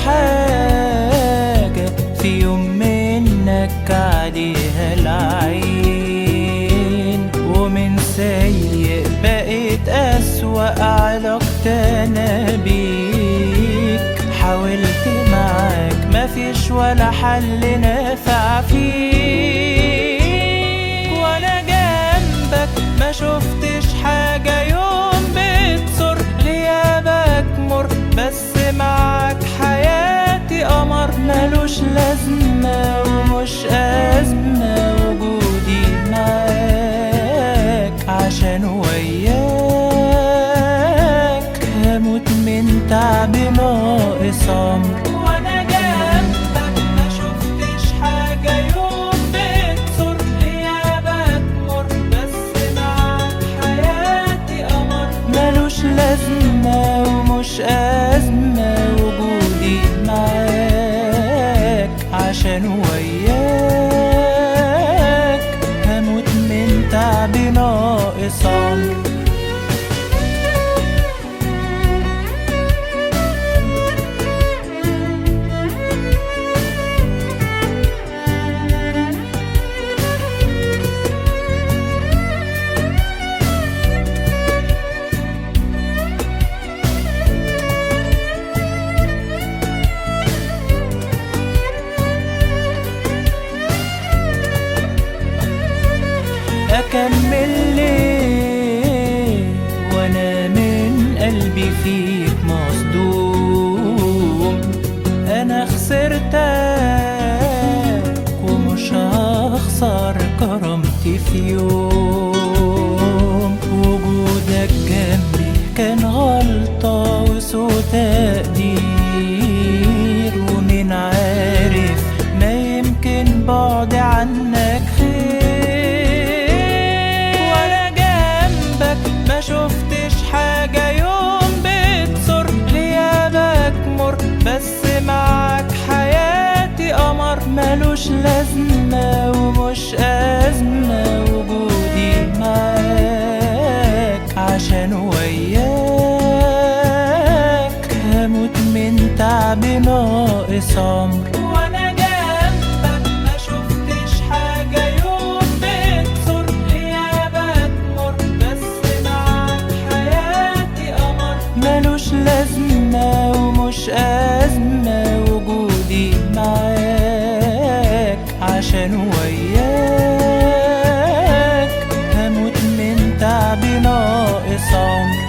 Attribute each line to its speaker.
Speaker 1: حاجة في يوم منك عليها العين ومن سيء بقيت أسوأ علاقتي أنا بيك حاولت معاك مفيش ولا حل نافع فيك وانا جنبك ما شفتش حاجة يوم بتصر غيابك مر بس معاك حياتي قمر ملوش لازمة ومش أزمة وجودي معاك عشان وياك هموت من تعب ناقص عمر وانا جنبك ما شفتش حاجة يوم بتصر غيابك مر بس معاك حياتي قمر ملوش لازمة ومش أزمة وجودي معاك عشان وياك هموت من تعب ناقص عمر أكمل ليه وأنا من قلبي فيك مصدوم أنا خسرتك ومش هخسر كرامتي في يوم وجودك جنبي كان غلطة وسوء تقدير ومين عارف ما يمكن بعد عنك خير وانا جنبك ما شفتش حاجة يوم بتصر غيابك مر بس معاك حياتي قمر ملوش لازمة ومش أزمة وجودي معاك عشان وياك هموت من تعب ناقص عمر وانا جنبك ما شفتش حاجة يوم بتصر غيابك مر بس معاك حياتي قمر ملوش لازمة ومش أزمة وجودي معاك عشان وياك هموت من تعب ناقص عمر